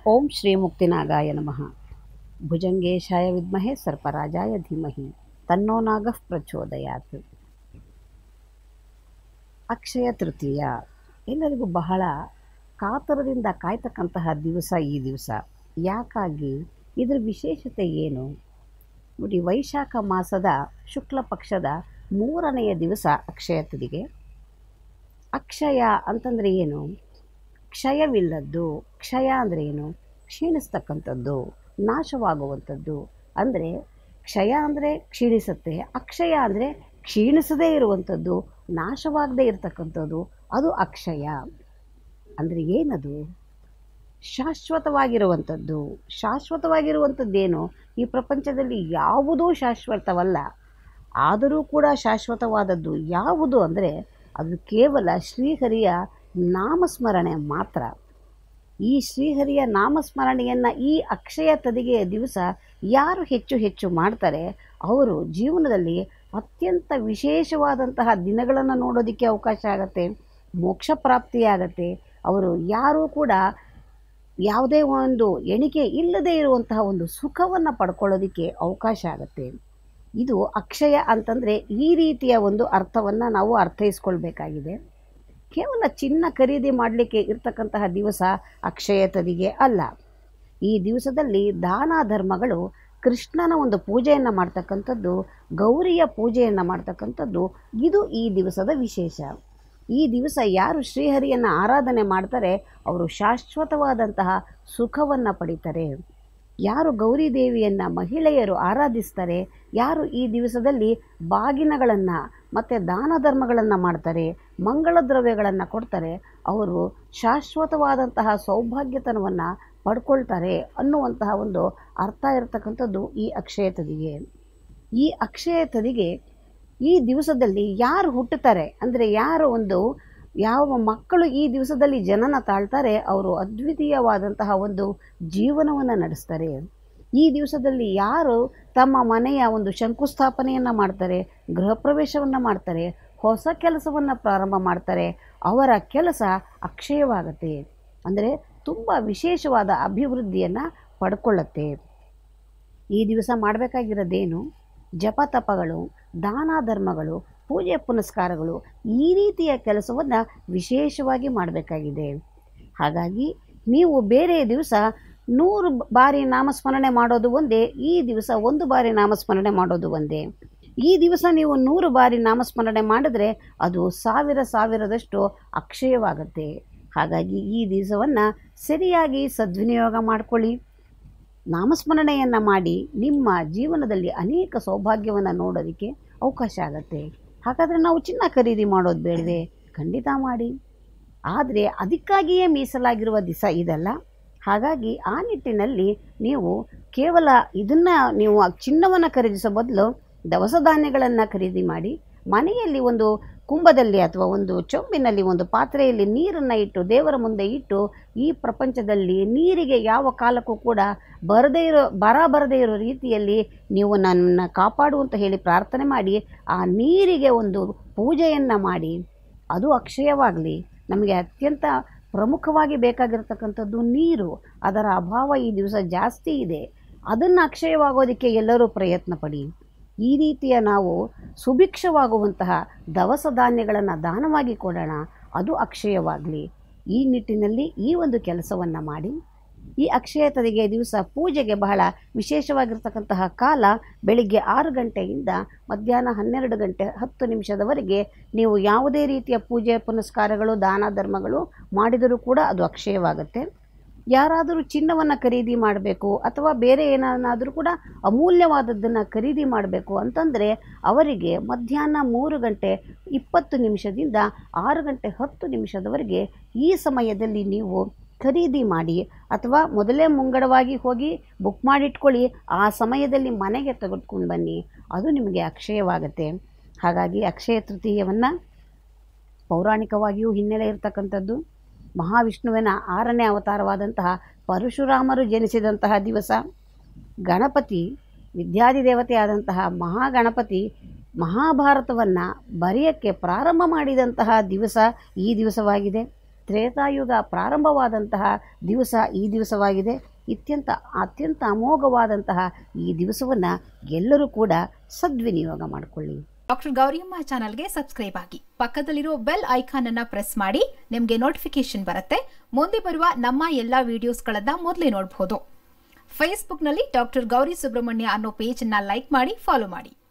ಓಂ ಶ್ರೀ ಮುಕ್ತಿನಾಗಾಯ ನಮಃ ಭುಜಂಗೇಶಾಯ ವಿದ್ಮಹೆ ಸರ್ಪರಾಜಾಯ ಧೀಮಹಿ ತನ್ನೋ ನಾಗಃ ಪ್ರಚೋದಯಾತ್ ಅಕ್ಷಯ ತೃತೀಯ ಎಲ್ಲರಿಗೂ ಬಹಳ ಕಾತರದಿಂದ ಕಾಯ್ತಕ್ಕಂತಹ ದಿವಸ ಈ ದಿವಸ ಯಾಕಾಗಿ ಇದರ ವಿಶೇಷತೆ ಏನು ನೋಡಿ ವೈಶಾಖ ಮಾಸದ ಶುಕ್ಲ ಪಕ್ಷದ ಮೂರನೆಯ ದಿವಸ ಅಕ್ಷಯ ತೃತೀಯೆ ಅಕ್ಷಯ ಅಂತಂದರೆ ಏನು ಕ್ಷಯವಿಲ್ಲದ್ದು ಕ್ಷಯ ಅಂದರೆ ಏನು ಕ್ಷೀಣಿಸ್ತಕ್ಕಂಥದ್ದು ನಾಶವಾಗುವಂಥದ್ದು ಅಂದರೆ ಕ್ಷಯ ಅಂದರೆ ಕ್ಷೀಣಿಸುತ್ತೆ ಅಕ್ಷಯ ಅಂದರೆ ಕ್ಷೀಣಿಸದೇ ಇರುವಂಥದ್ದು ನಾಶವಾಗದೇ ಇರತಕ್ಕಂಥದ್ದು ಅದು ಅಕ್ಷಯ ಅಂದರೆ ಏನದು ಶಾಶ್ವತವಾಗಿರುವಂಥದ್ದು ಶಾಶ್ವತವಾಗಿರುವಂಥದ್ದೇನು ಈ ಪ್ರಪಂಚದಲ್ಲಿ ಯಾವುದೂ ಶಾಶ್ವತವಲ್ಲ ಆದರೂ ಕೂಡ ಶಾಶ್ವತವಾದದ್ದು ಯಾವುದು ಅಂದರೆ ಅದು ಕೇವಲ ಶ್ರೀಹರಿಯ ನಾಮಸ್ಮರಣೆ ಮಾತ್ರ ಈ ಶ್ರೀಹರಿಯ ನಾಮಸ್ಮರಣೆಯನ್ನು ಈ ಅಕ್ಷಯ ತದಿಗೆಯ ದಿವಸ ಯಾರು ಹೆಚ್ಚು ಹೆಚ್ಚು ಮಾಡ್ತಾರೆ ಅವರು ಜೀವನದಲ್ಲಿ ಅತ್ಯಂತ ವಿಶೇಷವಾದಂತಹ ದಿನಗಳನ್ನು ನೋಡೋದಕ್ಕೆ ಅವಕಾಶ ಆಗುತ್ತೆ ಮೋಕ್ಷ ಪ್ರಾಪ್ತಿಯಾಗತ್ತೆ ಅವರು ಯಾರೂ ಕೂಡ ಯಾವುದೇ ಒಂದು ಎಣಿಕೆ ಇಲ್ಲದೇ ಇರುವಂತಹ ಒಂದು ಸುಖವನ್ನು ಪಡ್ಕೊಳ್ಳೋದಕ್ಕೆ ಅವಕಾಶ ಆಗುತ್ತೆ ಇದು ಅಕ್ಷಯ ಅಂತಂದರೆ ಈ ರೀತಿಯ ಒಂದು ಅರ್ಥವನ್ನು ನಾವು ಅರ್ಥೈಸ್ಕೊಳ್ಬೇಕಾಗಿದೆ ಕೇವಲ ಚಿನ್ನ ಖರೀದಿ ಮಾಡಲಿಕ್ಕೆ ಇರ್ತಕ್ಕಂತಹ ದಿವಸ ಅಕ್ಷಯ ತದಿಗೆ ಅಲ್ಲ ಈ ದಿವಸದಲ್ಲಿ ದಾನ ಧರ್ಮಗಳು ಕೃಷ್ಣನ ಒಂದು ಪೂಜೆಯನ್ನು ಮಾಡ್ತಕ್ಕಂಥದ್ದು ಗೌರಿಯ ಪೂಜೆಯನ್ನು ಮಾಡ್ತಕ್ಕಂಥದ್ದು ಇದು ಈ ದಿವಸದ ವಿಶೇಷ ಈ ದಿವಸ ಯಾರು ಶ್ರೀಹರಿಯನ್ನು ಆರಾಧನೆ ಮಾಡ್ತಾರೆ ಅವರು ಶಾಶ್ವತವಾದಂತಹ ಸುಖವನ್ನು ಪಡಿತಾರೆ ಯಾರು ಗೌರಿ ದೇವಿಯನ್ನು ಮಹಿಳೆಯರು ಆರಾಧಿಸ್ತಾರೆ ಯಾರು ಈ ದಿವಸದಲ್ಲಿ ಬಾಗಿನಗಳನ್ನು ಮತ್ತು ದಾನ ಧರ್ಮಗಳನ್ನು ಮಾಡ್ತಾರೆ ಮಂಗಳ ದ್ರವ್ಯಗಳನ್ನು ಕೊಡ್ತಾರೆ ಅವರು ಶಾಶ್ವತವಾದಂತಹ ಸೌಭಾಗ್ಯತನವನ್ನು ಪಡ್ಕೊಳ್ತಾರೆ ಅನ್ನುವಂತಹ ಒಂದು ಅರ್ಥ ಇರತಕ್ಕಂಥದ್ದು ಈ ಅಕ್ಷಯ ತದಿಗೆ ಈ ಅಕ್ಷಯ ತದಿಗೆ ಈ ದಿವಸದಲ್ಲಿ ಯಾರು ಹುಟ್ಟುತ್ತಾರೆ ಅಂದರೆ ಯಾರು ಒಂದು ಯಾವ ಮಕ್ಕಳು ಈ ದಿವಸದಲ್ಲಿ ಜನನ ತಾಳ್ತಾರೆ ಅವರು ಅದ್ವಿತೀಯವಾದಂತಹ ಒಂದು ಜೀವನವನ್ನು ನಡೆಸ್ತಾರೆ ಈ ದಿವಸದಲ್ಲಿ ಯಾರು ತಮ್ಮ ಮನೆಯ ಒಂದು ಶಂಕುಸ್ಥಾಪನೆಯನ್ನು ಮಾಡ್ತಾರೆ ಗೃಹ ಪ್ರವೇಶವನ್ನು ಮಾಡ್ತಾರೆ ಹೊಸ ಕೆಲಸವನ್ನು ಪ್ರಾರಂಭ ಮಾಡ್ತಾರೆ ಅವರ ಕೆಲಸ ಅಕ್ಷಯವಾಗತ್ತೆ ಅಂದರೆ ತುಂಬ ವಿಶೇಷವಾದ ಅಭಿವೃದ್ಧಿಯನ್ನು ಪಡ್ಕೊಳ್ಳುತ್ತೆ ಈ ದಿವಸ ಮಾಡಬೇಕಾಗಿರೋದೇನು ಜಪ ತಪಗಳು ದಾನ ಧರ್ಮಗಳು ಪೂಜೆ ಪುನಸ್ಕಾರಗಳು ಈ ರೀತಿಯ ಕೆಲಸವನ್ನು ವಿಶೇಷವಾಗಿ ಮಾಡಬೇಕಾಗಿದೆ ಹಾಗಾಗಿ ನೀವು ಬೇರೆ ದಿವಸ ನೂರು ಬಾರಿ ನಾಮಸ್ಮರಣೆ ಮಾಡೋದು ಒಂದೇ ಈ ದಿವಸ ಒಂದು ಬಾರಿ ನಾಮಸ್ಮರಣೆ ಮಾಡೋದು ಒಂದೇ ಈ ದಿವಸ ನೀವು ನೂರು ಬಾರಿ ನಾಮಸ್ಮರಣೆ ಮಾಡಿದ್ರೆ ಅದು ಸಾವಿರ ಸಾವಿರದಷ್ಟು ಅಕ್ಷಯವಾಗುತ್ತೆ ಹಾಗಾಗಿ ಈ ದಿವಸವನ್ನು ಸರಿಯಾಗಿ ಸದ್ವಿನಿಯೋಗ ಮಾಡಿಕೊಳ್ಳಿ ನಾಮಸ್ಮರಣೆಯನ್ನು ಮಾಡಿ ನಿಮ್ಮ ಜೀವನದಲ್ಲಿ ಅನೇಕ ಸೌಭಾಗ್ಯವನ್ನು ನೋಡೋದಕ್ಕೆ ಅವಕಾಶ ಆಗುತ್ತೆ ಹಾಗಾದರೆ ನಾವು ಚಿನ್ನ ಖರೀದಿ ಮಾಡೋದು ಬೇಡವೆ ಖಂಡಿತ ಮಾಡಿ ಆದರೆ ಅದಕ್ಕಾಗಿಯೇ ಮೀಸಲಾಗಿರುವ ದಿವಸ ಇದಲ್ಲ ಹಾಗಾಗಿ ಆ ನಿಟ್ಟಿನಲ್ಲಿ ನೀವು ಕೇವಲ ಇದನ್ನು ನೀವು ಚಿನ್ನವನ್ನು ಖರೀದಿಸೋ ಬದಲು ದವಸ ಧಾನ್ಯಗಳನ್ನು ಖರೀದಿ ಮಾಡಿ ಮನೆಯಲ್ಲಿ ಒಂದು ಕುಂಭದಲ್ಲಿ ಅಥವಾ ಒಂದು ಚೊಂಬಿನಲ್ಲಿ ಒಂದು ಪಾತ್ರೆಯಲ್ಲಿ ನೀರನ್ನು ಇಟ್ಟು ದೇವರ ಮುಂದೆ ಇಟ್ಟು ಈ ಪ್ರಪಂಚದಲ್ಲಿ ನೀರಿಗೆ ಯಾವ ಕಾಲಕ್ಕೂ ಕೂಡ ಬರದೇ ಇರೋ ಬರ ಬರದೇ ಇರೋ ರೀತಿಯಲ್ಲಿ ನೀವು ನನ್ನನ್ನು ಕಾಪಾಡು ಅಂತ ಹೇಳಿ ಪ್ರಾರ್ಥನೆ ಮಾಡಿ ಆ ನೀರಿಗೆ ಒಂದು ಪೂಜೆಯನ್ನು ಮಾಡಿ ಅದು ಅಕ್ಷಯವಾಗಲಿ ನಮಗೆ ಅತ್ಯಂತ ಪ್ರಮುಖವಾಗಿ ಬೇಕಾಗಿರ್ತಕ್ಕಂಥದ್ದು ನೀರು ಅದರ ಅಭಾವ ಈ ದಿವಸ ಜಾಸ್ತಿ ಇದೆ ಅದನ್ನು ಅಕ್ಷಯವಾಗೋದಕ್ಕೆ ಎಲ್ಲರೂ ಪ್ರಯತ್ನ ಪಡಿ ಈ ರೀತಿಯ ನಾವು ಸುಭಿಕ್ಷವಾಗುವಂತಹ ದವಸ ಧಾನ್ಯಗಳನ್ನು ದಾನವಾಗಿ ಕೊಡೋಣ ಅದು ಅಕ್ಷಯವಾಗಲಿ ಈ ನಿಟ್ಟಿನಲ್ಲಿ ಈ ಒಂದು ಕೆಲಸವನ್ನು ಮಾಡಿ ಈ ಅಕ್ಷಯ ತದಿಗೆ ದಿವಸ ಪೂಜೆಗೆ ಬಹಳ ವಿಶೇಷವಾಗಿರ್ತಕ್ಕಂತಹ ಕಾಲ ಬೆಳಿಗ್ಗೆ ಆರು ಗಂಟೆಯಿಂದ ಮಧ್ಯಾಹ್ನ ಹನ್ನೆರಡು ಗಂಟೆ ಹತ್ತು ನಿಮಿಷದವರೆಗೆ ನೀವು ಯಾವುದೇ ರೀತಿಯ ಪೂಜೆ ಪುನಸ್ಕಾರಗಳು ದಾನ ಧರ್ಮಗಳು ಮಾಡಿದರೂ ಕೂಡ ಅದು ಅಕ್ಷಯವಾಗುತ್ತೆ ಯಾರಾದರೂ ಚಿನ್ನವನ್ನು ಖರೀದಿ ಮಾಡಬೇಕು ಅಥವಾ ಬೇರೆ ಏನಾದರೂ ಕೂಡ ಅಮೂಲ್ಯವಾದದ್ದನ್ನು ಖರೀದಿ ಮಾಡಬೇಕು ಅಂತಂದರೆ ಅವರಿಗೆ ಮಧ್ಯಾಹ್ನ ಮೂರು ಗಂಟೆ ಇಪ್ಪತ್ತು ನಿಮಿಷದಿಂದ ಆರು ಗಂಟೆ ಹತ್ತು ನಿಮಿಷದವರೆಗೆ ಈ ಸಮಯದಲ್ಲಿ ನೀವು ಖರೀದಿ ಮಾಡಿ ಅಥವಾ ಮೊದಲೇ ಮುಂಗಡವಾಗಿ ಹೋಗಿ ಬುಕ್ ಮಾಡಿಟ್ಕೊಳ್ಳಿ ಆ ಸಮಯದಲ್ಲಿ ಮನೆಗೆ ತೆಗೆದುಕೊಂಡು ಬನ್ನಿ ಅದು ನಿಮಗೆ ಅಕ್ಷಯವಾಗುತ್ತೆ ಹಾಗಾಗಿ ಅಕ್ಷಯ ತೃತೀಯವನ್ನು ಪೌರಾಣಿಕವಾಗಿಯೂ ಹಿನ್ನೆಲೆ ಇರತಕ್ಕಂಥದ್ದು ಮಹಾವಿಷ್ಣುವಿನ ಆರನೇ ಅವತಾರವಾದಂತಹ ಪರಶುರಾಮರು ಜನಿಸಿದಂತಹ ದಿವಸ ಗಣಪತಿ ವಿದ್ಯಾಧಿ ದೇವತೆಯಾದಂತಹ ಮಹಾಗಣಪತಿ ಮಹಾಭಾರತವನ್ನು ಬರೆಯೋಕ್ಕೆ ಪ್ರಾರಂಭ ಮಾಡಿದಂತಹ ದಿವಸ ಈ ದಿವಸವಾಗಿದೆ ತ್ರೇತಾಯುಗ ಪ್ರಾರಂಭವಾದಂತಹ ದಿವಸ ಈ ದಿವಸವಾಗಿದೆ ಇತ್ಯಂತ ಅತ್ಯಂತ ಅಮೋಘವಾದಂತಹ ಈ ದಿವಸವನ್ನು ಎಲ್ಲರೂ ಕೂಡ ಸದ್ವಿನಿಯೋಗ ಮಾಡಿಕೊಳ್ಳಿ ಡಾಕ್ಟರ್ ಗೌರಿಯಮ್ಮ ಚಾನಲ್ಗೆ ಸಬ್ಸ್ಕ್ರೈಬ್ ಆಗಿ ಪಕ್ಕದಲ್ಲಿರೋ ಬೆಲ್ ಐಕಾನ್ ಅನ್ನ ಪ್ರೆಸ್ ಮಾಡಿ ನಿಮಗೆ ನೋಟಿಫಿಕೇಶನ್ ಬರುತ್ತೆ ಮುಂದೆ ಬರುವ ನಮ್ಮ ಎಲ್ಲಾ ವಿಡಿಯೋಸ್ಗಳನ್ನ ಮೊದಲೇ ನೋಡಬಹುದು ಫೇಸ್ಬುಕ್ನಲ್ಲಿ ಡಾಕ್ಟರ್ ಗೌರಿ ಸುಬ್ರಹ್ಮಣ್ಯ ಅನ್ನೋ ಪೇಜ್ ಅನ್ನ ಲೈಕ್ ಮಾಡಿ ಫಾಲೋ ಮಾಡಿ